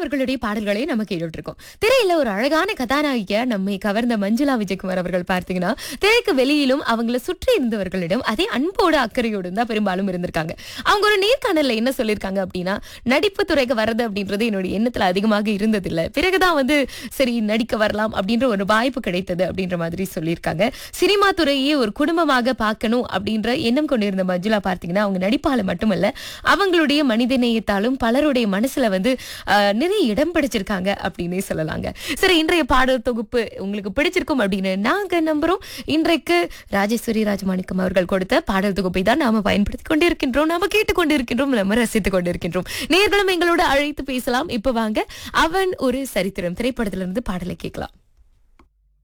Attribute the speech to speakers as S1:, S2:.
S1: அவர்களுடைய பாடல்களை நம்ம கேட்டுட்டு இருக்கோம் திரையில ஒரு அழகான கதாநாயகியா நம்மை கவர்ந்த மஞ்சுளா விஜயகுமார் அவர்கள் பார்த்தீங்கன்னா திரைக்கு வெளியிலும் அவங்கள சுற்றி இருந்தவர்களிடம் அதே அன்போடு அக்கறையோடு தான் பெரும்பாலும் இருந்திருக்காங்க அவங்க ஒரு நேர்காணல்ல என்ன சொல்லியிருக்காங்க அப்படின்னா நடிப்பு துறைக்கு வர்றது அப்படின்றது என்னுடைய எண்ணத்துல அதிகமாக இருந்ததில்லை பிறகுதான் வந்து சரி நடிக்க வரலாம் அப்படின்ற ஒரு வாய்ப்பு கிடைத்தது அப்படின்ற மாதிரி சொல்லியிருக்காங்க சினிமா துறையே ஒரு குடும்பமாக பார்க்கணும் அப்படின்ற எண்ணம் கொண்டிருந்த மஞ்சுளா பார்த்தீங்கன்னா அவங்க நடிப்பால மட்டுமல்ல அவங்களுடைய மனிதநேயத்தாலும் பலருடைய மனசுல வந்து ஆஹ், நிறைய இடம் பிடிச்சிருக்காங்க அப்படின்னே சொல்லலாங்க சரி இன்றைய பாடல் தொகுப்பு உங்களுக்கு பிடிச்சிருக்கும் அப்படின்னு நாங்க நம்புறோம் இன்றைக்கு ராஜேஸ்வரி ராஜமாணிக்கம் அவர்கள் கொடுத்த பாடல் தொகுப்பை தான் நாம பயன்படுத்தி கொண்டிருக்கின்றோம் நாம கேட்டுக்கொண்டிருக்கின்றோம் நம்ம ரசித்துக் கொண்டிருக்கின்றோம் நேர்களும் எங்களோட அழைத்து பேசலாம் இப்ப வாங்க அவன் ஒரு சரித்திரம் திரைப்படத்திலிருந்து பாடலை கேட்கலாம்